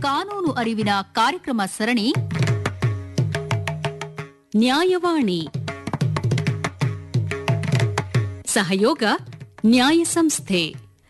ಕಾನೂನು ಅರಿವಿನ ಕಾರ್ಯಕ್ರಮ ಸರಣಿ ನ್ಯಾಯವಾಣಿ ಸಹಯೋಗ ನ್ಯಾಯ ಸಂಸ್ಥೆ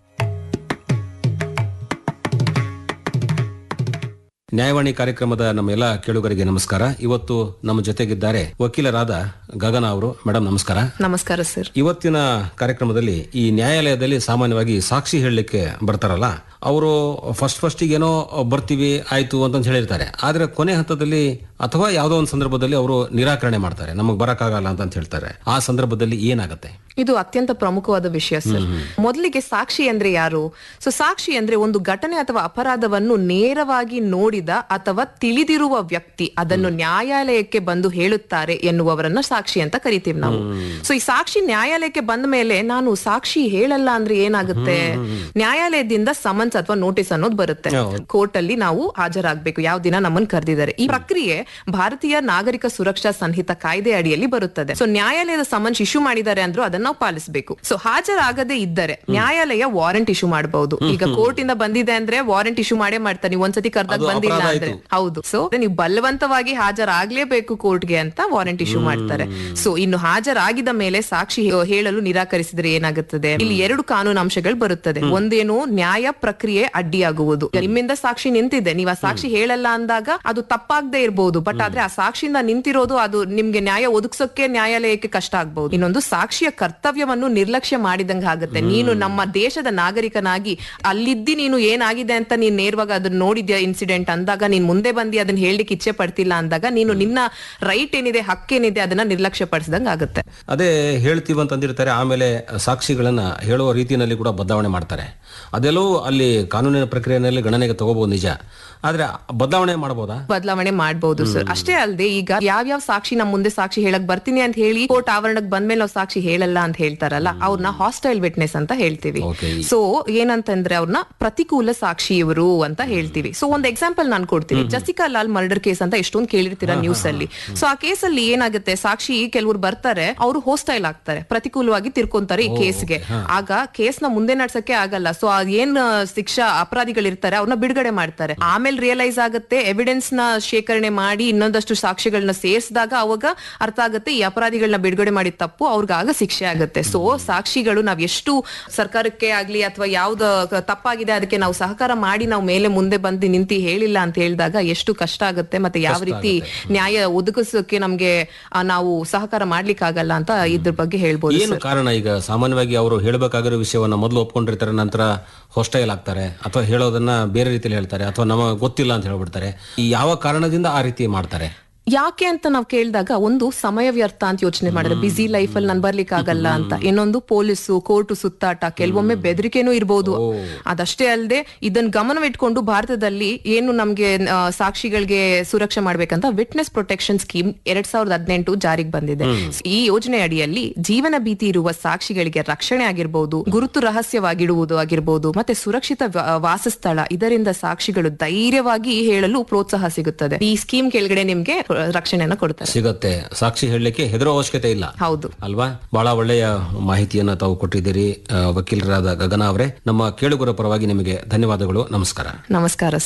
ನ್ಯಾಯವಾಣಿ ಕಾರ್ಯಕ್ರಮದ ನಮ್ಮ ಎಲ್ಲ ಕೇಳುಗರಿಗೆ ನಮಸ್ಕಾರ ಇವತ್ತು ನಮ್ಮ ಜೊತೆಗಿದ್ದಾರೆ ವಕೀಲರಾದ ಗಗನ ಅವರು ಮೇಡಮ್ ನಮಸ್ಕಾರ ನಮಸ್ಕಾರ ಸರ್ ಇವತ್ತಿನ ಕಾರ್ಯಕ್ರಮದಲ್ಲಿ ಈ ನ್ಯಾಯಾಲಯದಲ್ಲಿ ಸಾಮಾನ್ಯವಾಗಿ ಸಾಕ್ಷಿ ಹೇಳಲಿಕ್ಕೆ ಬರ್ತಾರಲ್ಲ ಅವರು ಫಸ್ಟ್ ಫಸ್ಟಿಗೆ ಏನೋ ಬರ್ತೀವಿ ಆಯ್ತು ಅಂತಂತ ಹೇಳಿರ್ತಾರೆ ಆದ್ರೆ ಕೊನೆ ಹಂತದಲ್ಲಿ ಅಥವಾ ಯಾವುದೋ ಒಂದು ಸಂದರ್ಭದಲ್ಲಿ ಅವರು ನಿರಾಕರಣೆ ಮಾಡ್ತಾರೆ ನಮಗೆ ಬರಕ್ಕಾಗಲ್ಲ ಅಂತ ಹೇಳ್ತಾರೆ ಆ ಸಂದರ್ಭದಲ್ಲಿ ಏನಾಗುತ್ತೆ ಇದು ಅತ್ಯಂತ ಪ್ರಮುಖವಾದ ವಿಷಯ ಸರ್ ಮೊದಲಿಗೆ ಸಾಕ್ಷಿ ಅಂದ್ರೆ ಯಾರು ಸೊ ಸಾಕ್ಷಿ ಅಂದ್ರೆ ಒಂದು ಘಟನೆ ಅಥವಾ ಅಪರಾಧವನ್ನು ನೇರವಾಗಿ ನೋಡಿದ ಅಥವಾ ತಿಳಿದಿರುವ ವ್ಯಕ್ತಿ ಅದನ್ನು ನ್ಯಾಯಾಲಯಕ್ಕೆ ಬಂದು ಹೇಳುತ್ತಾರೆ ಎನ್ನುವವರನ್ನ ಸಾಕ್ಷಿ ಅಂತ ಕರಿತೀವಿ ನಾವು ಸೊ ಈ ಸಾಕ್ಷಿ ನ್ಯಾಯಾಲಯಕ್ಕೆ ಬಂದ ಮೇಲೆ ನಾನು ಸಾಕ್ಷಿ ಹೇಳಲ್ಲ ಅಂದ್ರೆ ಏನಾಗುತ್ತೆ ನ್ಯಾಯಾಲಯದಿಂದ ಸಮನ್ಸ್ ಅಥವಾ ನೋಟಿಸ್ ಅನ್ನೋದು ಬರುತ್ತೆ ಕೋರ್ಟ್ ಅಲ್ಲಿ ನಾವು ಹಾಜರಾಗಬೇಕು ಯಾವ ದಿನ ನಮ್ಮನ್ನು ಕರೆದಿದ್ದಾರೆ ಈ ಪ್ರಕ್ರಿಯೆ ಭಾರತೀಯ ನಾಗರಿಕ ಸುರಕ್ಷಾ ಸಂಹಿತ ಕಾಯ್ದೆ ಅಡಿಯಲ್ಲಿ ಬರುತ್ತದೆ ಸೊ ನ್ಯಾಯಾಲಯದ ಸಮನ್ಸ್ ಇಶ್ಯೂ ಮಾಡಿದ್ದಾರೆ ಅಂದ್ರೂ ಅದನ್ನ ನಾವು ಪಾಲಿಸಬೇಕು ಸೊ ಹಾಜರಾಗದೇ ಇದ್ದರೆ ನ್ಯಾಯಾಲಯ ವಾರೆಂಟ್ ಇಶ್ಯೂ ಮಾಡಬಹುದು ಈಗ ಕೋರ್ಟ್ ಇಂದ ಬಂದಿದೆ ಅಂದ್ರೆ ವಾರೆಂಟ್ ಇಶ್ಯೂ ಮಾಡೇ ಮಾಡ್ತಾರೆ ನೀವು ಒಂದ್ಸತಿ ಕರ್ದಾಗ ಅದು ಬಂದಿಲ್ಲ ಅಪರಾಧ ಅಂದ್ರೆ ಆಯ್ತು. ಹೌದು ಸೊ ನೀವು ಬಲವಂತವಾಗಿ ಹಾಜರಾಗ್ಲೇಬೇಕು ಕೋರ್ಟ್ಗೆ ಅಂತ ವಾರೆಂಟ್ ಇಶ್ಯೂ ಮಾಡ್ತಾರೆ ಸೊ ಇನ್ನು ಹಾಜರಾಗಿದ ಮೇಲೆ ಸಾಕ್ಷಿ ಹೇ- ಹೇಳಲು ನಿರಾಕರಿಸಿದ್ರೆ ಏನಾಗುತ್ತದೆ ಇಲ್ಲಿ ಎರಡು ಕಾನೂನು ಅಂಶಗಳು ಬರುತ್ತದೆ ಒಂದೇನು ನ್ಯಾಯ ಪ್ರಕ್ರಿಯೆ ಅಡ್ಡಿಯಾಗುವುದು ನಿಮ್ಮಿಂದ ಸಾಕ್ಷಿ ನಿಂತಿದೆ ನೀವು ಆ ಸಾಕ್ಷಿ ಹೇಳಲ್ಲ ಅಂದಾಗ ಅದು ತಪ್ಪಾಗದೆ ಇರಬಹುದು ಬಟ್ ಆದ್ರೆ ಆ ಸಾಕ್ಷಿಯಿಂದ ನಿಂತಿರೋದು ಅದು ನಿಮ್ಗೆ ನ್ಯಾಯ ಒದಗಿಸೋಕೆ ನ್ಯಾಯಾಲಯಕ್ಕೆ ಕಷ್ಟ ಆಗ್ಬಹುದು ಇನ್ನೊಂದು ಸಾಕ್ಷಿಯ ಕರ್ತವ್ಯವನ್ನು ನಿರ್ಲಕ್ಷ್ಯ ಮಾಡಿದಂಗೆ ಆಗುತ್ತೆ ನೀನು ನಮ್ಮ ದೇಶದ ನಾಗರಿಕನಾಗಿ ಅಲ್ಲಿದ್ದಿ ನೀನು ಏನಾಗಿದೆ ಅಂತ ನೀನ್ ನೇರವಾಗಿ ಅದನ್ನ ನೋಡಿದ್ಯಾ ಇನ್ಸಿಡೆಂಟ್ ಅಂದಾಗ ನೀನ್ ಮುಂದೆ ಬಂದು ಅದನ್ನ ಹೇಳಲಿಕ್ಕೆ ಇಚ್ಛೆ ಪಡ್ತಿಲ್ಲ ಅಂದಾಗ ನೀನು ನಿನ್ನ ರೈಟ್ ಏನಿದೆ ಹಕ್ಕೇನಿದೆ ಅದನ್ನ ನಿರ್ಲಕ್ಷ್ಯ ಪಡಿಸಿದಂಗೆ ಆಗುತ್ತೆ ಅದೇ ಹೇಳ್ತೀವಿ ಅಂತಂದಿರ್ತಾರೆ ಆಮೇಲೆ ಸಾಕ್ಷಿಗಳನ್ನ ಹೇಳುವ ರೀತಿಯಲ್ಲಿ ಕೂಡ ಬದಲಾವಣೆ ಮಾಡ್ತಾರೆ ಅದೆಲ್ಲವೂ ಅಲ್ಲಿ ಕಾನೂನಿನ ಪ್ರಕ್ರಿಯೆಯಲ್ಲಿ ಗಣನೆಗೆ ತಗೋಬಹುದು ನಿಜ ಆದ್ರೆ ಬದಲಾವಣೆ ಮಾಡಬಹುದಾ ಬದಲಾವಣೆ ಮಾಡಬಹುದು ಸರ್ ಅಷ್ಟೇ ಅಲ್ಲದೆ ಈಗ ಯಾವ್ಯಾವ ಸಾಕ್ಷಿ ನಮ್ ಮುಂದೆ ಸಾಕ್ಷಿ ಹೇಳಕ್ ಬರ್ತೀನಿ ಅಂತ ಹೇಳಿ ಕೋರ್ಟ್ ಆವರಣಕ್ಕೆ ಬಂದ್ಮೇಲೆ ನಾವು ಸಾಕ್ಷಿ ಹೇಳಲ್ಲ ಅಂತ ಹೇಳ್ತಾರಲ್ಲ ಅವ್ರನ್ನ ಹಾಸ್ಟೈಲ್ ವಿಟ್ನೆಸ್ ಅಂತ ಹೇಳ್ತೀವಿ Okay. ಸೊ ಏನಂತಂದ್ರೆ ಅವ್ರನ್ನ ಪ್ರತಿಕೂಲ ಸಾಕ್ಷಿ ಇವರು ಅಂತ ಹೇಳ್ತೀವಿ ಸೊ ಒಂದ್ ಎಕ್ಸಾಂಪಲ್ ನಾನು ಕೊಡ್ತೀನಿ ಜಸಿಕಾ ಲಾಲ್ ಮರ್ಡರ್ ಕೇಸ್ ಅಂತ ಎಷ್ಟೊಂದು ಕೇಳಿರ್ತೀರಾ ನ್ಯೂಸ್ ಅಲ್ಲಿ ಸೊ ಆ ಕೇಸಲ್ಲಿ ಏನಾಗುತ್ತೆ ಸಾಕ್ಷಿ ಕೆಲವರು ಬರ್ತಾರೆ ಅವರು ಹೋಸ್ಟೈಲ್ ಆಗ್ತಾರೆ ಪ್ರತಿಕೂಲವಾಗಿ ತಿರ್ಕೊಂತಾರೆ ಈ ಕೇಸ್ಗೆ ಆಗ ಕೇಸ್ ನ ಮುಂದೆ ನಡ್ಸಕ್ಕೆ ಆಗಲ್ಲ ಸೊ ಏನ್ ಆ, ಶಿಕ್ಷಾ ಅಪರಾಧಿಗಳಿರ್ತಾರೆ ಅವ್ರನ್ನ ಬಿಡುಗಡೆ ಮಾಡ್ತಾರೆ ಆಮೇಲೆ ರಿಯಲೈಸ್ ಆಗುತ್ತೆ ಎವಿಡೆನ್ಸ್ ನ ಶೇಖರಣೆ ಮಾಡಿ ಇನ್ನೊಂದಷ್ಟು ಸಾಕ್ಷಿಗಳನ್ನ ಸೇರಿಸಿದಾಗ ಅವಾಗ ಅರ್ಥ ಆಗುತ್ತೆ ಈ ಅಪರಾಧಿಗಳನ್ನ ಬಿಡುಗಡೆ ಮಾಡಿದ ತಪ್ಪು ಅವ್ರಿಗಾಗ ಶಿಕ್ಷೆ ಆಗುತ್ತೆ ಸೊ ಸಾಕ್ಷಿಗಳು ನಾವ್ ಎಷ್ಟು ಸರ್ಕಾರಕ್ಕೆ ಆಗ್ಲಿ ಅಥವಾ ಯಾವ್ದು ತಪ್ಪಾಗಿದೆ ಅದಕ್ಕೆ ನಾವು ಸಹಕಾರ ಮಾಡಿ ನಾವು ಮೇಲೆ ಮುಂದೆ ಬಂದು ನಿಂತಿ ಹೇಳಿಲ್ಲ ಅಂತ ಹೇಳಿದಾಗ ಎಷ್ಟು ಕಷ್ಟ ಆಗುತ್ತೆ ಮತ್ತೆ ಯಾವ ರೀತಿ ನ್ಯಾಯ ಒದಗಿಸೋಕೆ ನಮ್ಗೆ ಆ, ನಾವು ಸಹಕಾರ ಮಾಡ್ಲಿಕ್ಕೆ ಆಗಲ್ಲ ಅಂತ ಇದ್ರ ಬಗ್ಗೆ ಹೇಳ್ಬೋದು ಏನು ಕಾರಣ ಈಗ ಸಾಮಾನ್ಯವಾಗಿ ಅವರು ಹೇಳಬೇಕಾಗಿರೋ ವಿಷಯವನ್ನ ಮೊದಲು ಒಪ್ಕೊಂಡಿರ್ತಾರೆ ನಂತರ ಹೊಸ್ಟೈಲ್ ಆಗ್ತಾರೆ ಅಥವಾ ಹೇಳೋದನ್ನ ಬೇರೆ ರೀತಿಯಲ್ಲಿ ಹೇಳ್ತಾರೆ ಅಥವಾ ನಮಗೆ ಗೊತ್ತಿಲ್ಲ ಅಂತ ಹೇಳ್ಬಿಡ್ತಾರೆ ಈ ಯಾವ ಕಾರಣದಿಂದ ಆ ರೀತಿ ಮಾಡ್ತಾರೆ ಯಾಕೆ ಅಂತ ನಾವು ಕೇಳಿದಾಗ ಒಂದು ಸಮಯ ವ್ಯರ್ಥ ಅಂತ ಯೋಚನೆ ಮಾಡಿದ್ರೆ ಬಿಸಿ ಲೈಫ್ ಅಲ್ಲಿ ನಾನು ಬರ್ಲಿಕ್ಕೆ ಆಗಲ್ಲ ಅಂತ ಇನ್ನೊಂದು ಪೊಲೀಸು ಕೋರ್ಟು ಸುತ್ತಾಟ ಕೆಲವೊಮ್ಮೆ ಬೆದರಿಕೆನೂ ಇರಬಹುದು ಅದಷ್ಟೇ ಅಲ್ಲದೆ ಇದನ್ನ ಗಮನವಿಟ್ಕೊಂಡು ಭಾರತದಲ್ಲಿ ಏನು ನಮ್ಗೆ ಆ, ಸಾಕ್ಷಿಗಳಿಗೆ ಸುರಕ್ಷೆ ಮಾಡ್ಬೇಕಂತ ವಿಟ್ನೆಸ್ ಪ್ರೊಟೆಕ್ಷನ್ ಸ್ಕೀಮ್ ಎರಡ್ ಸಾವಿರದ ಹದಿನೆಂಟು ಜಾರಿಗೆ ಬಂದಿದೆ ಈ ಯೋಜನೆ ಅಡಿಯಲ್ಲಿ ಜೀವನ ಭೀತಿ ಇರುವ ಸಾಕ್ಷಿಗಳಿಗೆ ರಕ್ಷಣೆ ಆಗಿರ್ಬೋದು ಗುರುತು ರಹಸ್ಯವಾಗಿಡುವುದು ಆಗಿರ್ಬೋದು ಮತ್ತೆ ಸುರಕ್ಷಿತ ವ- ವಾಸಸ್ಥಳ ಇದರಿಂದ ಸಾಕ್ಷಿಗಳು ಧೈರ್ಯವಾಗಿ ಹೇಳಲು ಪ್ರೋತ್ಸಾಹ ಸಿಗುತ್ತದೆ ಈ ಸ್ಕೀಮ್ ಕೆಳಗಡೆ ನಿಮ್ಗೆ ರಕ್ಷಣೆಯನ್ನ ಕೊಡ್ತಾರೆ ಸಿಗತ್ತೆ ಸಾಕ್ಷಿ ಹೇಳಲಿಕ್ಕೆ ಹೆದರೋ ಅವಶ್ಯಕತೆ ಇಲ್ಲ ಹೌದು ಅಲ್ವಾ ಬಹಳ ಒಳ್ಳೆಯ ಮಾಹಿತಿಯನ್ನ ತಾವು ಕೊಟ್ಟಿದ್ದೀರಿ ಆ, ವಕೀಲರಾದ ಗಗನ ಅವರೇ ನಮ್ಮ ಕೇಳುಗರ ಪರವಾಗಿ ನಿಮಗೆ ಧನ್ಯವಾದಗಳು ನಮಸ್ಕಾರ ನಮಸ್ಕಾರ